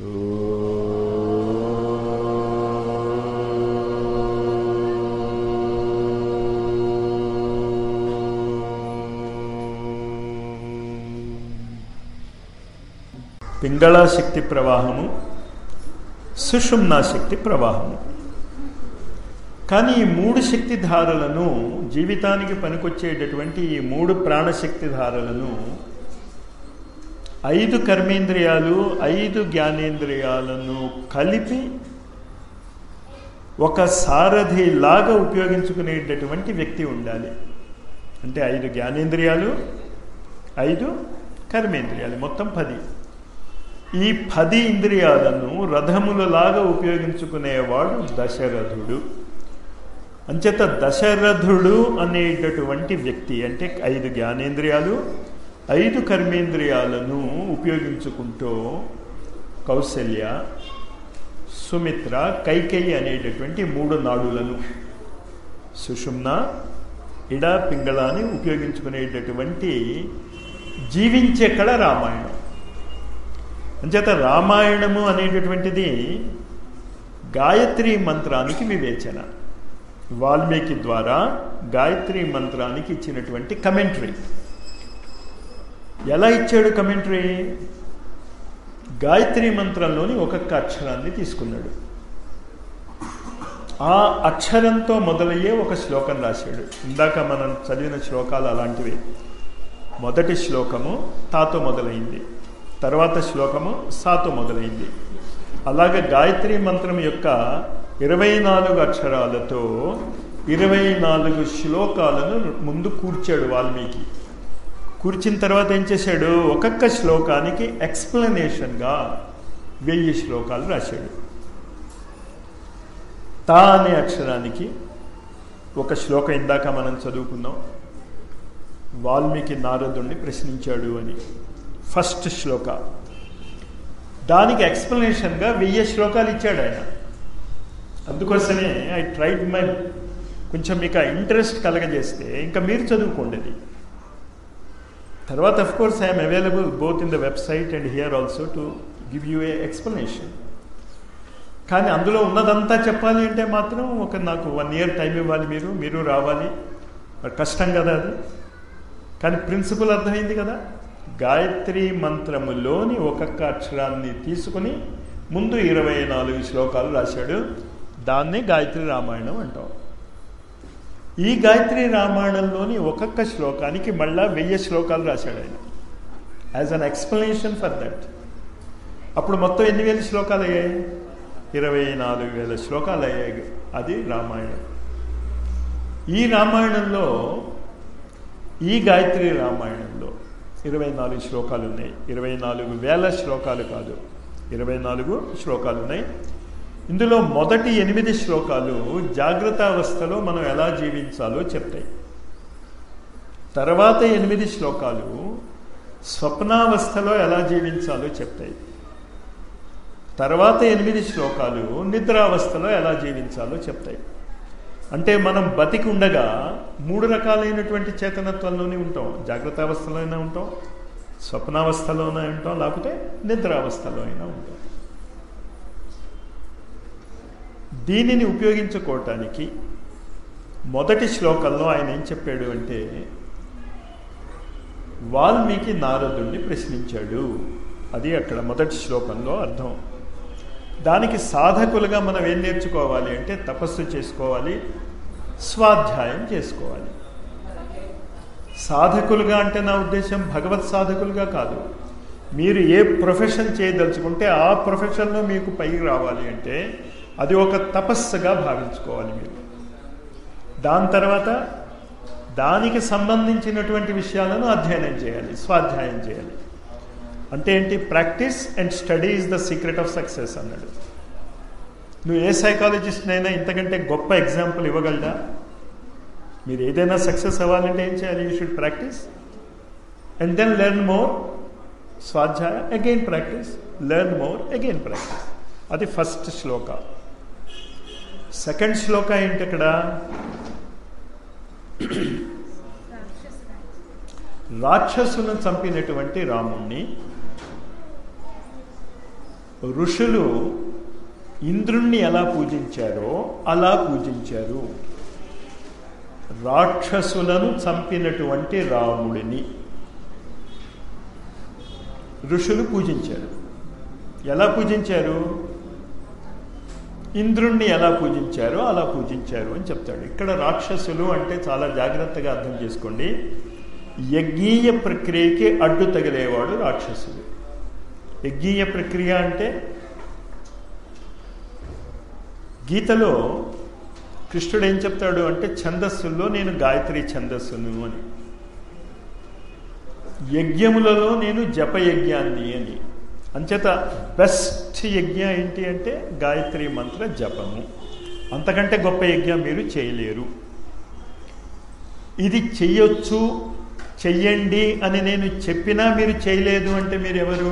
పింగళా శక్తి ప్రవాహము సుషుమ్నా శక్తి ప్రవాహము కానీ ఈ మూడు శక్తి ధారలను జీవితానికి పనికొచ్చేటటువంటి ఈ మూడు ప్రాణశక్తి ధారలను ఐదు కర్మేంద్రియాలు ఐదు జ్ఞానేంద్రియాలను కలిపి ఒక సారథి లాగా ఉపయోగించుకునేటటువంటి వ్యక్తి ఉండాలి అంటే ఐదు జ్ఞానేంద్రియాలు ఐదు కర్మేంద్రియాలు మొత్తం పది ఈ పది ఇంద్రియాలను రథములలాగా ఉపయోగించుకునేవాడు దశరథుడు అంచేత దశరథుడు అనేటటువంటి వ్యక్తి అంటే ఐదు జ్ఞానేంద్రియాలు ఐదు కర్మేంద్రియాలను ఉపయోగించుకుంటూ కౌశల్య సుమిత్ర కైకేయి అనేటటువంటి మూడు నాడులను సుషుమ్న ఇడ పింగళాన్ని ఉపయోగించుకునేటటువంటి జీవించే కళ రామాయణం అంచేత రామాయణము అనేటటువంటిది గాయత్రి మంత్రానికి వివేచన వాల్మీకి ద్వారా గాయత్రి మంత్రానికి ఇచ్చినటువంటి కమెంటరీ ఎలా ఇచ్చాడు కమెంటరీ గాయత్రి మంత్రంలోని ఒక్కొక్క అక్షరాన్ని తీసుకున్నాడు ఆ అక్షరంతో మొదలయ్యే ఒక శ్లోకం రాశాడు ఇందాక మనం చదివిన శ్లోకాలు అలాంటివి మొదటి శ్లోకము తాతో మొదలైంది తర్వాత శ్లోకము సాతో మొదలైంది అలాగే గాయత్రి మంత్రం యొక్క ఇరవై నాలుగు అక్షరాలతో ఇరవై నాలుగు శ్లోకాలను ముందు కూర్చాడు వాల్మీకి కూర్చిన తర్వాత ఏం చేశాడు ఒక్కొక్క శ్లోకానికి ఎక్స్ప్లెనేషన్గా వెయ్యి శ్లోకాలు రాశాడు తా అనే అక్షరానికి ఒక శ్లోకం ఇందాక మనం చదువుకున్నాం వాల్మీకి నారదుణ్ణి ప్రశ్నించాడు అని ఫస్ట్ శ్లోక దానికి ఎక్స్ప్లెనేషన్గా వెయ్యి శ్లోకాలు ఇచ్చాడు ఆయన అందుకోసమే ఐ ట్రైడ్ మై కొంచెం మీకు ఆ ఇంట్రెస్ట్ కలగజేస్తే ఇంకా మీరు చదువుకోండి అది తర్వాత of course I'm available both in the website and here also to give you a explanation కానీ అందులో ఉన్నదంతా చెప్పాలి అంటే మాత్రం ఒక నాకు వన్ ఇయర్ టైం ఇవ్వాలి మీరు మీరు రావాలి కష్టం కదా అది కానీ ప్రిన్సిపల్ అర్థమైంది కదా గాయత్రి మంత్రములోని ఒక్కొక్క అక్షరాన్ని తీసుకుని ముందు ఇరవై నాలుగు శ్లోకాలు రాశాడు దాన్నే గాయత్రి రామాయణం అంటాం ఈ గాయత్రి రామాయణంలోని ఒక్కొక్క శ్లోకానికి మళ్ళా వెయ్యి శ్లోకాలు రాశాడు ఆయన as an explanation for that అప్పుడు మొత్తం ఎన్ని వేల శ్లోకాలు అయ్యాయి ఇరవై నాలుగు వేల శ్లోకాలు అయ్యాయి అది రామాయణం ఈ రామాయణంలో ఈ గాయత్రి రామాయణంలో ఇరవై నాలుగు శ్లోకాలు ఉన్నాయి ఇరవై నాలుగు వేల శ్లోకాలు కాదు ఇరవై నాలుగు శ్లోకాలు ఉన్నాయి ఇందులో మొదటి ఎనిమిది శ్లోకాలు జాగ్రత్త అవస్థలో మనం ఎలా జీవించాలో చెప్తాయి తర్వాత ఎనిమిది శ్లోకాలు స్వప్నావస్థలో ఎలా జీవించాలో చెప్తాయి తర్వాత ఎనిమిది శ్లోకాలు నిద్రావస్థలో ఎలా జీవించాలో చెప్తాయి అంటే మనం బతికి ఉండగా మూడు రకాలైనటువంటి చేతనత్వంలోనే ఉంటాం జాగ్రత్త అవస్థలోనే ఉంటాం స్వప్నావస్థలోనే ఉంటాం లేకపోతే నిద్రావస్థలో అయినా ఉంటాం దీనిని ఉపయోగించుకోవటానికి మొదటి శ్లోకంలో ఆయన ఏం చెప్పాడు అంటే వాల్మీకి నారదుణ్ణి ప్రశ్నించాడు అది అక్కడ మొదటి శ్లోకంలో అర్థం దానికి సాధకులుగా మనం ఏం నేర్చుకోవాలి అంటే తపస్సు చేసుకోవాలి స్వాధ్యాయం చేసుకోవాలి సాధకులుగా అంటే నా ఉద్దేశం భగవత్ సాధకులుగా కాదు మీరు ఏ ప్రొఫెషన్ చేయదలుచుకుంటే ఆ ప్రొఫెషన్లో మీకు పైకి రావాలి అంటే అది ఒక తపస్సుగా భావించుకోవాలి మీరు దాని తర్వాత దానికి సంబంధించినటువంటి విషయాలను అధ్యయనం చేయాలి స్వాధ్యాయం చేయాలి అంటే ఏంటి practice and study is the secret of success అన్నాడు నువ్వు ఏ సైకాలజిస్ట్నైనా ఇంతకంటే గొప్ప ఎగ్జాంపుల్ ఇవ్వగలరా మీరు ఏదైనా సక్సెస్ అవ్వాలంటే ఏం చేయాలి you should practice and then learn more స్వాధ్యాయ again practice learn more again practice అది ఫస్ట్ శ్లోక సెకండ్ శ్లోక ఏంటి అక్కడ రాక్షసులను చంపినటువంటి రాముణ్ణి ఋషులు ఇంద్రుణ్ణి ఎలా పూజించారో అలా పూజించారు రాక్షసులను చంపినటువంటి రాముడిని ఋషులు పూజించారు ఎలా పూజించారు ఇంద్రుణ్ణి ఎలా పూజించారో అలా పూజించారు అని చెప్తాడు ఇక్కడ రాక్షసులు అంటే చాలా జాగ్రత్తగా అర్థం చేసుకోండి యజ్ఞీయ ప్రక్రియకి అడ్డు తగిలేవాడు రాక్షసుడు యజ్ఞీయ ప్రక్రియ అంటే గీతలో కృష్ణుడు ఏం చెప్తాడు అంటే ఛందస్సుల్లో నేను గాయత్రి ఛందస్సును అని యజ్ఞములలో నేను జపయజ్ఞాన్ని అని అంచేత బెస్ట్ యజ్ఞ ఏంటి అంటే గాయత్రి మంత్ర జపము అంతకంటే గొప్ప యజ్ఞం మీరు చేయలేరు ఇది చెయ్యొచ్చు చెయ్యండి అని నేను చెప్పినా మీరు చేయలేదు అంటే మీరు ఎవరు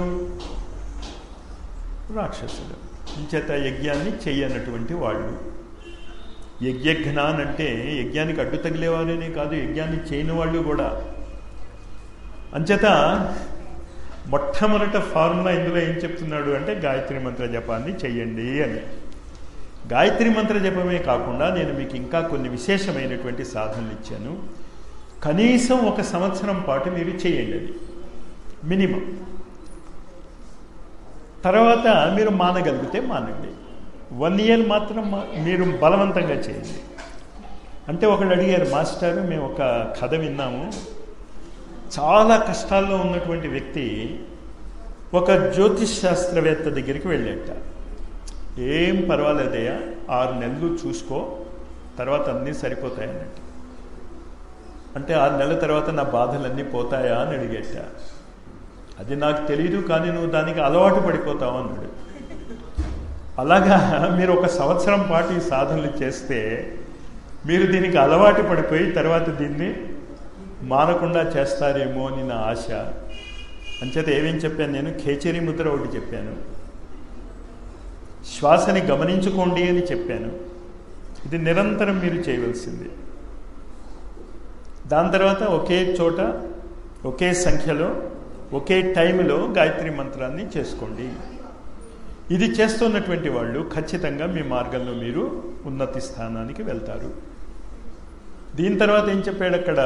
రాక్షసులు ఇంచేత యజ్ఞాన్ని చెయ్యనటువంటి వాళ్ళు యజ్ఞఘ్నాన్ అంటే యజ్ఞానికి అడ్డు తగిలేవారనే కాదు యజ్ఞాన్ని చేయని వాళ్ళు కూడా అంచేత మొట్టమొదట ఫార్ములా ఇందులో ఏం చెప్తున్నాడు అంటే గాయత్రి మంత్ర జపాన్ని చెయ్యండి అని గాయత్రి మంత్ర జపమే కాకుండా నేను మీకు ఇంకా కొన్ని విశేషమైనటువంటి సాధనలు ఇచ్చాను కనీసం ఒక సంవత్సరం పాటు మీరు చేయండి అది మినిమం తర్వాత మీరు మానగలిగితే మానండి వన్ ఇయర్ మాత్రం మీరు బలవంతంగా చేయండి అంటే ఒకళ్ళు అడిగారు మాస్టర్ మేము ఒక కథ విన్నాము చాలా కష్టాల్లో ఉన్నటువంటి వ్యక్తి ఒక జ్యోతిష్ శాస్త్రవేత్త దగ్గరికి వెళ్ళేట ఏం పర్వాలేదయ్యా ఆరు నెలలు చూసుకో తర్వాత అన్నీ సరిపోతాయన్నట్టు అంటే ఆరు నెలల తర్వాత నా బాధలన్నీ పోతాయా అని అడిగేట అది నాకు తెలియదు కానీ నువ్వు దానికి అలవాటు పడిపోతావు అన్నాడు అలాగా మీరు ఒక సంవత్సరం పాటు ఈ సాధనలు చేస్తే మీరు దీనికి అలవాటు పడిపోయి తర్వాత దీన్ని మానకుండా చేస్తారేమో అని నా ఆశ అంచేత ఏమేం చెప్పాను నేను ఖేచరి ముద్ర ఒకటి చెప్పాను శ్వాసని గమనించుకోండి అని చెప్పాను ఇది నిరంతరం మీరు చేయవలసింది దాని తర్వాత ఒకే చోట ఒకే సంఖ్యలో ఒకే టైంలో గాయత్రి మంత్రాన్ని చేసుకోండి ఇది చేస్తున్నటువంటి వాళ్ళు ఖచ్చితంగా మీ మార్గంలో మీరు ఉన్నతి స్థానానికి వెళ్తారు దీని తర్వాత ఏం చెప్పాడు అక్కడ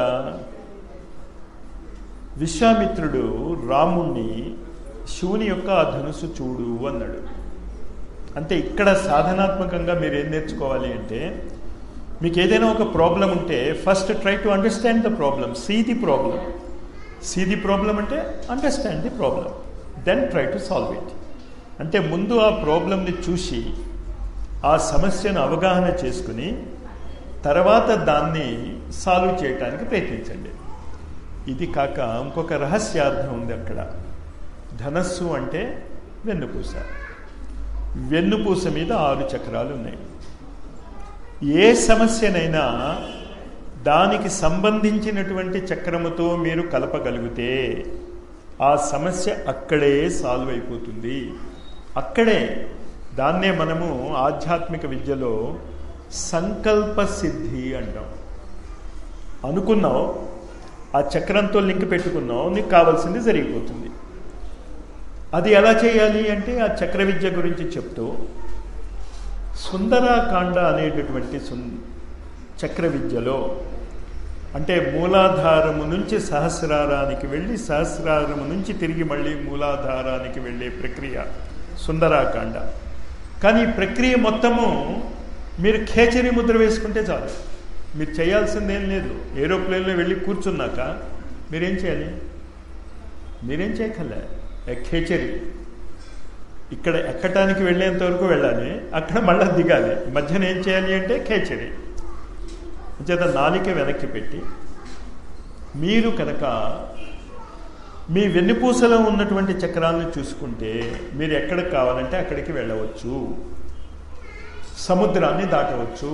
విశ్వామిత్రుడు రాముణ్ణి శివుని యొక్క ఆ ధనుసు చూడు అన్నాడు అంటే ఇక్కడ సాధనాత్మకంగా మీరు ఏం నేర్చుకోవాలి అంటే మీకు ఏదైనా ఒక ప్రాబ్లం ఉంటే first try to understand the problem see the problem see the problem అంటే understand the problem then try to solve it అంటే ముందు ఆ ప్రాబ్లంని చూసి ఆ సమస్యను అవగాహన చేసుకుని తర్వాత దాన్ని సాల్వ్ చేయటానికి ప్రయత్నించండి ఇది కాక ఇంకొక రహస్యార్థం ఉంది అక్కడ ధనస్సు అంటే వెన్నుపూస వెన్నుపూస మీద ఆరు చక్రాలు ఉన్నాయి ఏ సమస్యనైనా దానికి సంబంధించినటువంటి చక్రముతో మీరు కలపగలిగితే ఆ సమస్య అక్కడే సాల్వ్ అయిపోతుంది అక్కడే దాన్నే మనము ఆధ్యాత్మిక విద్యలో సంకల్ప సిద్ధి అంటాం అనుకున్నావు ఆ చక్రంతో లింక్ పెట్టుకున్నావు నీకు కావాల్సింది జరిగిపోతుంది అది ఎలా చేయాలి అంటే ఆ చక్ర విద్య గురించి చెప్తూ సుందరాకాండ అనేటటువంటి చక్ర విద్యలో అంటే మూలాధారము నుంచి సహస్రారానికి వెళ్ళి సహస్రారము నుంచి తిరిగి మళ్ళీ మూలాధారానికి వెళ్ళే ప్రక్రియ సుందరాకాండ కానీ ఈ ప్రక్రియ మొత్తము మీరు ఖేచరి ముద్ర వేసుకుంటే చాలు మీరు చేయాల్సిందేం లేదు ఏరోప్లేన్లో వెళ్ళి కూర్చున్నాక మీరేం చేయాలి మీరేం చేయకలే ఖేచరి ఇక్కడ ఎక్కటానికి వెళ్ళేంత వరకు వెళ్ళాలి అక్కడ మళ్ళీ దిగాలి మధ్యన ఏం చేయాలి అంటే ఖేచరి చేత నాలిక వెనక్కి పెట్టి మీరు కనుక మీ వెన్నుపూసలో ఉన్నటువంటి చక్రాలను చూసుకుంటే మీరు ఎక్కడికి కావాలంటే అక్కడికి వెళ్ళవచ్చు సముద్రాన్ని దాటవచ్చు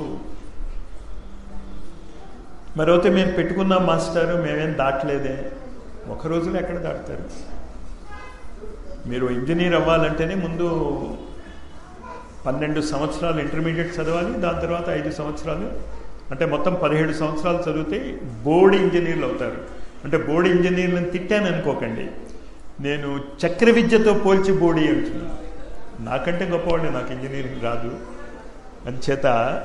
మరైతే మేము పెట్టుకున్నాం మాస్టారు మేమేం దాటలేదే ఒక రోజులో ఎక్కడ దాటుతారు మీరు ఇంజనీర్ అవ్వాలంటేనే ముందు పన్నెండు సంవత్సరాలు ఇంటర్మీడియట్ చదవాలి దాని తర్వాత ఐదు సంవత్సరాలు అంటే మొత్తం పదిహేడు సంవత్సరాలు చదివితే బోర్డు ఇంజనీర్లు అవుతారు అంటే బోర్డు ఇంజనీర్లను తిట్టాను అనుకోకండి నేను చక్ర విద్యతో పోల్చి బోడీ అంటున్నాను నాకంటే గొప్పవాడు నాకు ఇంజనీరింగ్ రాదు అంచేత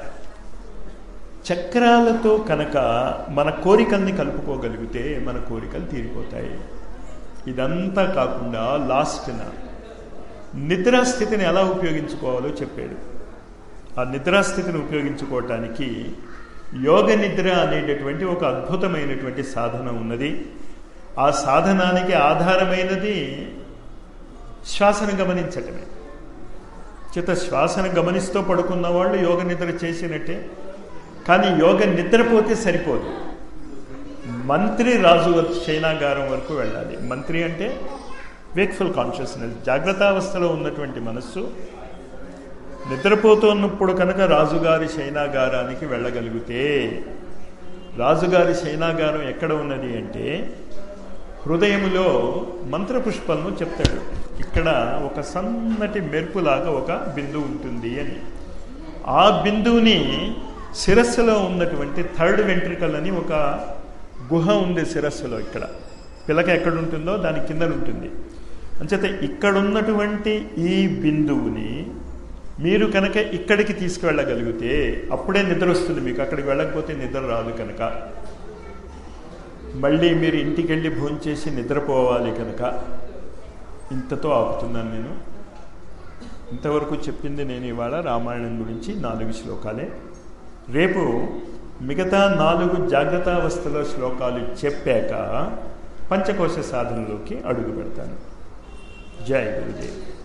చక్రాలతో కనుక మన కోరికల్ని కలుపుకోగలిగితే మన కోరికలు తీరిపోతాయి ఇదంతా కాకుండా లాస్ట్న నిద్రాస్థితిని ఎలా ఉపయోగించుకోవాలో చెప్పాడు ఆ నిద్రాస్థితిని ఉపయోగించుకోవటానికి యోగ నిద్ర అనేటటువంటి ఒక అద్భుతమైనటువంటి సాధన ఉన్నది ఆ సాధనానికి ఆధారమైనది శ్వాసను గమనించటమే చేత శ్వాసను గమనిస్తూ పడుకున్న వాళ్ళు యోగ నిద్ర చేసినట్టే కానీ యోగ నిద్రపోతే సరిపోదు మంత్రి రాజు శైనాగారం వరకు వెళ్ళాలి మంత్రి అంటే వేక్ఫుల్ కాన్షియస్నెస్ జాగ్రత్తావస్థలో ఉన్నటువంటి మనస్సు నిద్రపోతున్నప్పుడు కనుక రాజుగారి శైనాగారానికి వెళ్ళగలిగితే రాజుగారి శైనాగారం ఎక్కడ ఉన్నది అంటే హృదయములో మంత్రపుష్పలను చెప్తాడు ఇక్కడ ఒక సన్నటి మెరుపులాగా ఒక బిందువు ఉంటుంది అని ఆ బిందువుని శిరస్సులో ఉన్నటువంటి థర్డ్ వెంట్రికల్ అని ఒక గుహ ఉంది శిరస్సులో ఇక్కడ పిలక ఎక్కడ ఉంటుందో దాని కింద ఉంటుంది అంచేత ఇక్కడ ఉన్నటువంటి ఈ బిందువుని మీరు కనుక ఇక్కడికి తీసుకువెళ్ళగలిగితే అప్పుడే నిద్ర వస్తుంది మీకు అక్కడికి వెళ్ళకపోతే నిద్ర రాదు కనుక మళ్ళీ మీరు ఇంటికి వెళ్ళి భోంచేసి నిద్రపోవాలి కనుక ఇంతతో ఆపుతున్నాను నేను ఇంతవరకు చెప్పింది నేను ఇవాళ రామాయణం గురించి నాలుగు శ్లోకాలే రేపు మిగతా నాలుగు జాగ్రత్తావస్థలో శ్లోకాలు చెప్పాక పంచకోశ సాధనలోకి అడుగు పెడతాను జై గురుదేవ్